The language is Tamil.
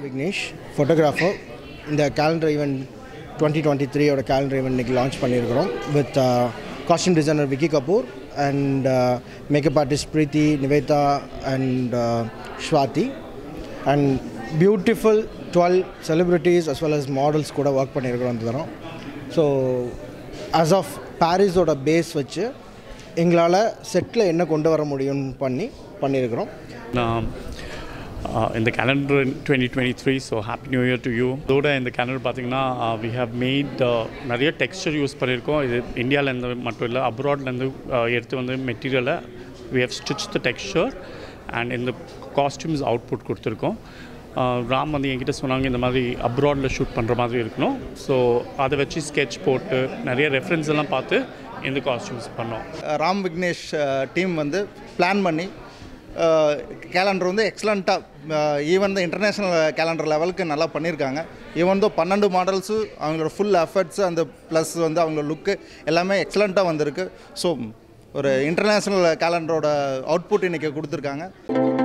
விக்னேஷ் ஃபோட்டோகிராஃபர் இந்த கேலண்டர் ஈவெண்ட் டுவெண்ட்டி டுவெண்ட்டி த்ரீயோட கேலண்டர் ஈவெண்ட் இன்னைக்கு லான்ச் பண்ணியிருக்கிறோம் with costume designer Vicky Kapoor and makeup artist Preethi Nivedha and Swathi and beautiful twelve celebrities as well as models கூட ஒர்க் பண்ணியிருக்கிறோம் அந்த தரம் ஸோ ஆஸ் ஆஃப் பாரிஸோட பேஸ் வச்சு எங்களால் செட்டில் என்ன கொண்டு வர முடியும்னு பண்ணி பண்ணியிருக்கிறோம் நான் uh, இந்த calendar twenty twenty three so happy new year to you இதோட இந்த கேலண்டர் பார்த்தீங்கன்னா வி ஹவ் மேட் நிறைய டெக்ஸ்டர் யூஸ் பண்ணியிருக்கோம் இது இந்தியாவிலேருந்து மட்டும் இல்லை அப்ராட்லேருந்து எடுத்து வந்து மெட்டீரியலை we have stitch the texture and இந்த காஸ்டியூம்ஸ் அவுட்புட் கொடுத்துருக்கோம் Uh, ராம் வந்து என்கிட்ட சொன்னாங்க இந்த மாதிரி அப்ராடில் ஷூட் பண்ணுற மாதிரி இருக்கணும் ஸோ அதை வச்சு ஸ்கெட்ச் போட்டு நிறைய ரெஃபரன்ஸ் எல்லாம் பார்த்து இந்த காஸ்டியூம்ஸ் பண்ணோம் ராம் விக்னேஷ் டீம் வந்து பிளான் பண்ணி கேலண்டர் வந்து எக்ஸலண்ட்டாக ஈவன் த இன்டர்நேஷ்னல் கேலண்டர் லெவலுக்கு நல்லா பண்ணியிருக்காங்க ஈவன் தோ பன்னெண்டு மாடல்ஸு அவங்களோட ஃபுல் எஃபர்ட்ஸு அந்த ப்ளஸ் வந்து அவங்களோட லுக்கு எல்லாமே எக்ஸலண்ட்டாக வந்திருக்கு ஸோ ஒரு இன்டர்நேஷ்னல் கேலண்டரோட அவுட்புட் இன்றைக்கி கொடுத்துருக்காங்க